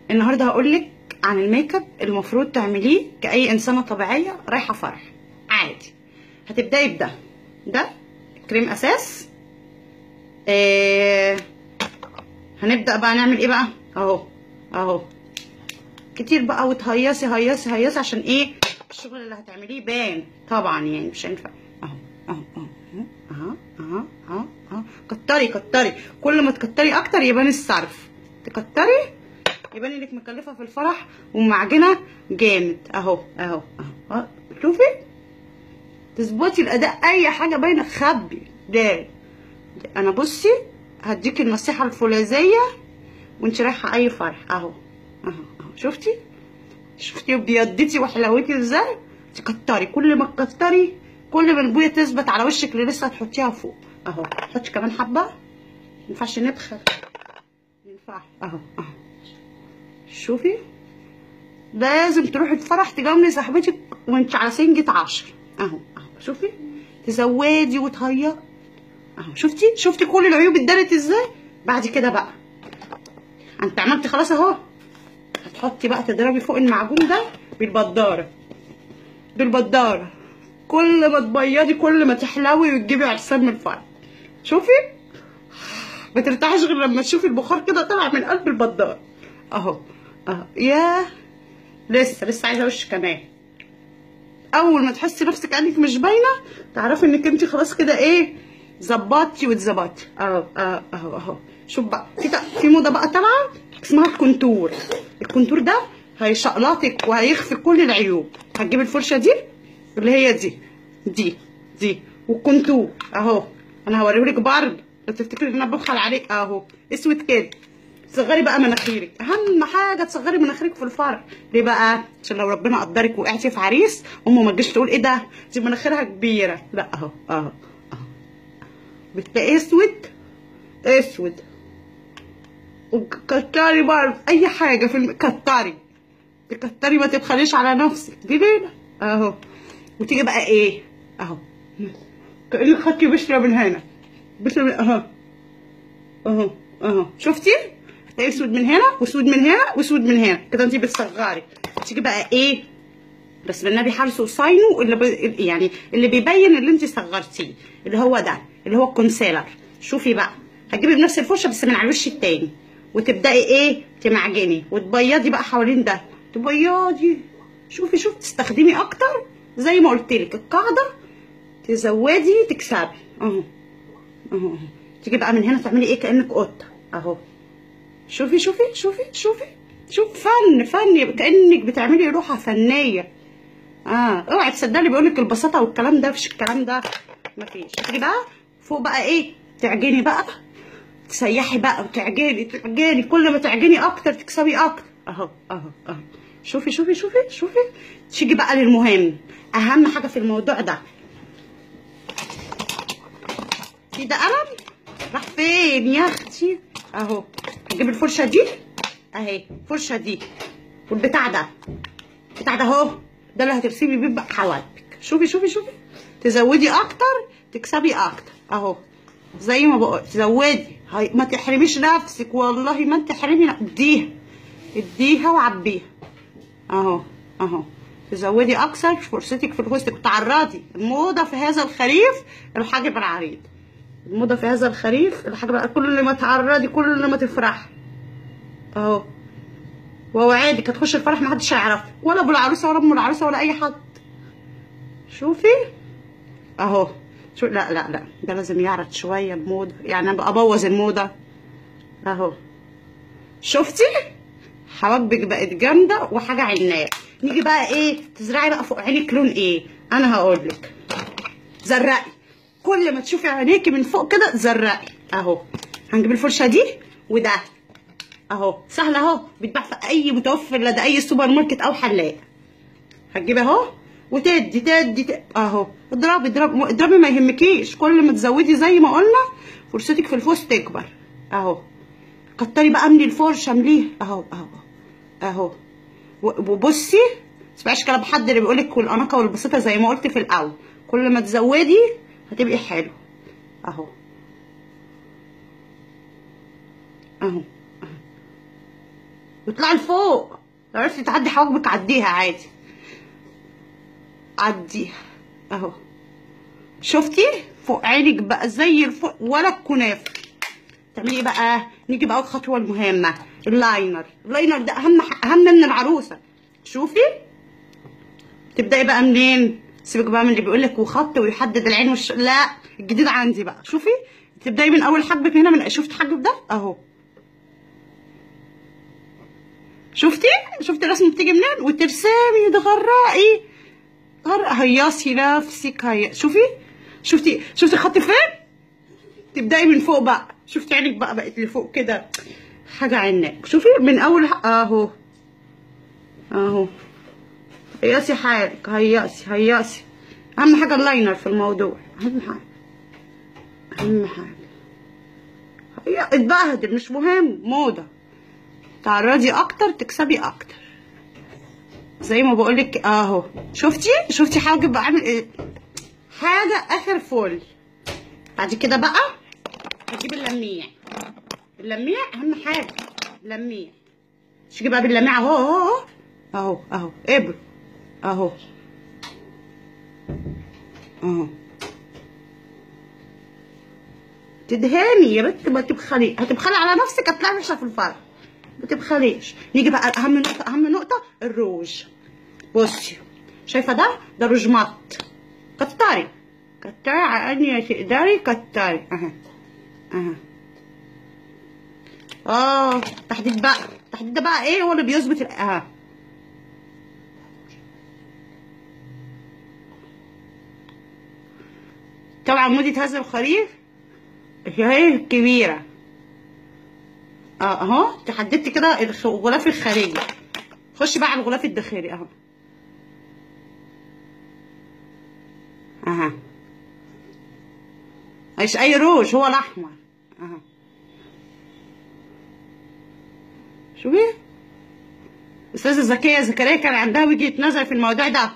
النهارده هقول لك عن الميك اب المفروض تعمليه كأي إنسانة طبيعية رايحة فرح عادي هتبدأي بده ده كريم أساس آه هنبدأ بقى نعمل ايه بقى اهو اهو كتير بقى وتهيصي هيصي هيصي عشان ايه الشغل اللي هتعمليه يبان طبعا يعني مش هينفع اهو اهو اهو اهو اهو اهو اهو كتري كتري كل ما تكتري اكتر يبان الصرف تكتري يبان انك مكلفه في الفرح ومعجنه جامد اهو اهو اهو شوفي تظبطي الاداء اي حاجه باينه خبي ده انا بصي هديكي النصيحه الفولاذيه وانت رايحه اي فرح اهو اهو اهو شفتي شفتي بيضتي وحلاوتي ازاي تكتري كل ما تكتري كل ما البويه تثبت على وشك اللي لسه هتحطيها فوق اهو حطي كمان حبه مينفعش نبخل ينفع اهو اهو شوفي لازم تروحي الفرح تجاملي صاحبتك وانت على سنجة عشر اهو اهو شوفي تزودي وتهيئ اهو شفتي شفتي كل العيوب اتدارت ازاي بعد كده بقى انت عملتي خلاص اهو هتحطي بقى تضربي فوق المعجون ده بالبداره بالبداره كل ما تبيضي كل ما تحلوي وتجيبي عرسان من الفرح شوفي ما ترتاحيش غير لما تشوفي البخار كده طالع من قلب البدار اهو اهو ياه لسه لسه عايزه وش كمان اول ما تحسي نفسك عينك مش باينه تعرفي انك انت خلاص كده ايه ظبطتي واتظبطتي اهو اهو اهو اهو شوف بقى في في موضه بقى طالعه اسمها الكونتور الكونتور ده هيشقلطك وهيخفي كل العيوب هتجيبي الفرشه دي اللي هي دي دي دي والكونتور اهو انا هوريهولك برضه لو تفتكري ان انا ببخل عليك اهو اسود كده تصغري بقى مناخيرك اهم حاجه تصغري مناخيرك في الفرح ليه بقى عشان لو ربنا قدرك وقعتي في عريس امه ما تجيش تقول ايه ده دي مناخيرها كبيره لا اهو اهو اهو بتلاقي اسود اسود وكتري برضه اي حاجه في الم... كتري تكتري ما تبخليش على نفسك دي ليله اهو وتيجي بقى ايه اهو كانك خدتي بشره من هنا بشره من اهو اهو اهو شفتي هتلاقي اسود من هنا واسود من هنا واسود من هنا كده انت بتصغري تيجي بقى ايه بس بالنبي حارسه وصاينه اللي ب... يعني اللي بيبين اللي انت صغرتيه اللي هو ده اللي هو الكونسيلر شوفي بقى هتجيبي بنفس الفرشه بس من على الوش التاني وتبداي ايه تمعجني وتبيضي بقى حوالين ده تبيضي شوفي شوفي تستخدمي اكتر زي ما قلت لك القاعده تزودي تكسبي اهو اهو تيجي بقى من هنا تعملي ايه كانك قطه اهو شوفي شوفي شوفي شوفي شوف فن فن كانك بتعملي روحه فنيه اه اوعي تصدقي بيقول لك البساطه والكلام ده مفيش الكلام ده مفيش تيجي بقى فوق بقى ايه تعجني بقى تسيحي بقى وتعجني تعجني كل ما تعجني اكتر تكسبي اكتر اهو اهو اهو شوفي شوفي شوفي شوفي تيجي بقى للمهم اهم حاجه في الموضوع ده في ده قلم راح فين يا اختي اهو هجيب الفرشه دي اهي الفرشه دي والبتاع ده البتاع ده اهو ده اللي هترسمي بيه بقى حواجبك شوفي شوفي شوفي تزودي اكتر تكسبي اكتر اهو زي ما بقول تزودي هاي ما تحرميش نفسك والله ما انت تحرمي اديها اديها وعبيها اهو اهو تزودي اكثر فرصتك في الفستق وتعرضي الموضه في هذا الخريف الحاجب العريض الموضه في هذا الخريف الحاجه كل ما تعرضي كل ما تفرحي اهو واوعدك هتخش الفرح محدش هيعرفك ولا ابو العروسه ولا ام العروسه ولا اي حد شوفي اهو شو لا لا لا ده لازم يعرض شويه الموضه يعني انا ابوظ الموضه اهو شفتي حواجبك بقت جامده وحاجه عناب نيجي بقى ايه تزرعي بقى فوق عينك لون ايه انا هقول لك زرقي كل ما تشوفي عينيكي من فوق كده زرقي اهو هنجيب الفرشه دي وده اهو سهله اهو بيتباع في اي متوفر لدى اي سوبر ماركت او حلاق هتجيبي اهو وتدي تدي, تدي اهو اضربي اضربي اضربي ما يهمكيش كل ما تزودي زي ما قلنا فرصتك في الفوز تكبر اهو كتري بقى من الفرشه مليه اهو اهو اهو وبصي ما تسمعيش كلام حد اللي بيقولك والاناقه والبسيطه زي ما قلت في الاول كل ما تزودي هتبقي حلو اهو اهو واطلعي لفوق لو عرفتي تعدي حواجبك عديها عادي عديها اهو شفتي فوق عينك بقى زي الفوق ولا الكنافه تعملي ايه بقى نيجي بقى الخطوه المهمه اللاينر اللاينر ده اهم اهم من العروسه شوفي تبداي بقى منين سيبك بقى من اللي بيقول لك وخط ويحدد العين والش لا الجديد عندي بقى شوفي تبداي من اول حاجبك هنا من شفت حاجب ده اهو شفتي شفتي الرسمه بتيجي منين وترسمي تغرقي غرق هيصي نفسك هي شوفي شفتي شفتي الخط فين تبداي من فوق بقى شفتي عينك بقى بقت لفوق كده حاجه عنك شوفي من اول ح- اهو اهو هيصي حالك هيصي هيصي اهم حاجه اللاينر في الموضوع اهم حاجه اهم حاجه هي اتبهدل مش مهم موضه تعرضي اكتر تكسبي اكتر زي ما بقولك اهو شفتي شفتي حاجب بعمل ايه حاجه اخر فل بعد كده بقى هجيب اللميع اللميع اهم حاجه اللميع تيجي بقى باللميع اهو اهو اهو اهو ابر اهو اهو تدهني يا بنت ما تبخلي هتبخلي على نفسك هتلاقي وحشه في الفرح ما تبخليش نيجي بقى اهم نقطه اهم نقطه الروج بصي شايفه ده ده روج مط كتري كتري على قد ما تقدري كتري اها اها اه تحديد بقى التحديد ده بقى ايه هو اللي بيظبط ال- اها طبعا مدة هذا الخريف هي الكبيرة اه اهو تحددت كده الخ- الغلاف الخارجي خش بقى على الغلاف الداخلي اهو اها مش اي روج هو الاحمر اها شوفي استاذة زكية زكريا كان عندها وجهة نظر في الموضوع ده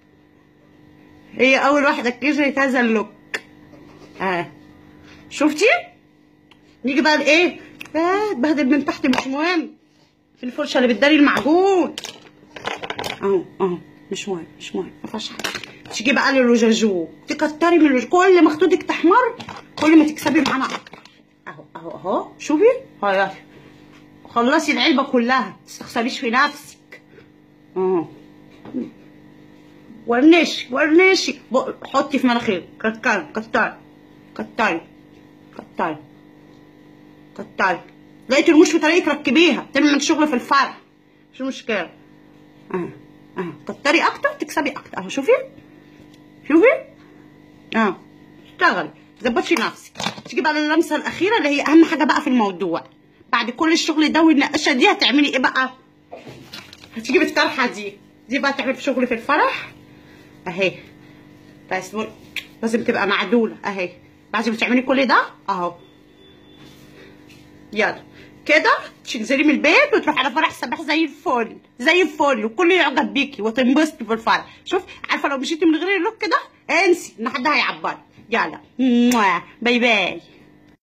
هي اول واحدة اكتشفت هذا اللوك اه شفتي نيجي بقى لايه اه بهدل من تحت مش مهم في الفرشه اللي بتداري المعجون اهو اهو مش مهم مش مهم ما فيهاش حاجه تيجي بقى للرجاجو تكتري من الرج كل ما خدودك تحمر كل ما تكسبي معانا اكتر اهو اهو اهو شوفي هاي خلصي العلبه كلها ما تستخسريش في نفسك اهو ورنشي ورنشي بق- حطي في مناخيرك كتري كتري كتري كتري كتري لقيت المش في طريقك ركبيها تعمل لك شغل في الفرح مش مشكله اه اه كتري اكتر تكسبي اكتر اهو شوفي شوفي اه اشتغلي ظبطي نفسك تيجي بقى للمسه الاخيره اللي هي اهم حاجه بقى في الموضوع بعد كل الشغل ده والنقاشه دي هتعملي ايه بقى هتجيبي الطرحه دي دي بقى تعمل في شغل في الفرح اهي بس بقول- لازم تبقى معدوله اهي بعد ما تعملي كل ده اهو يلا كده تنزلي من البيت وتروحي على فرح سماح زي الفل زي الفل وكله يعجب بيكي وتنبسطي في الفرح شوف عارفه لو مشيتي من غير اللوك ده انسي ان حد هيعبرك يلا باي باي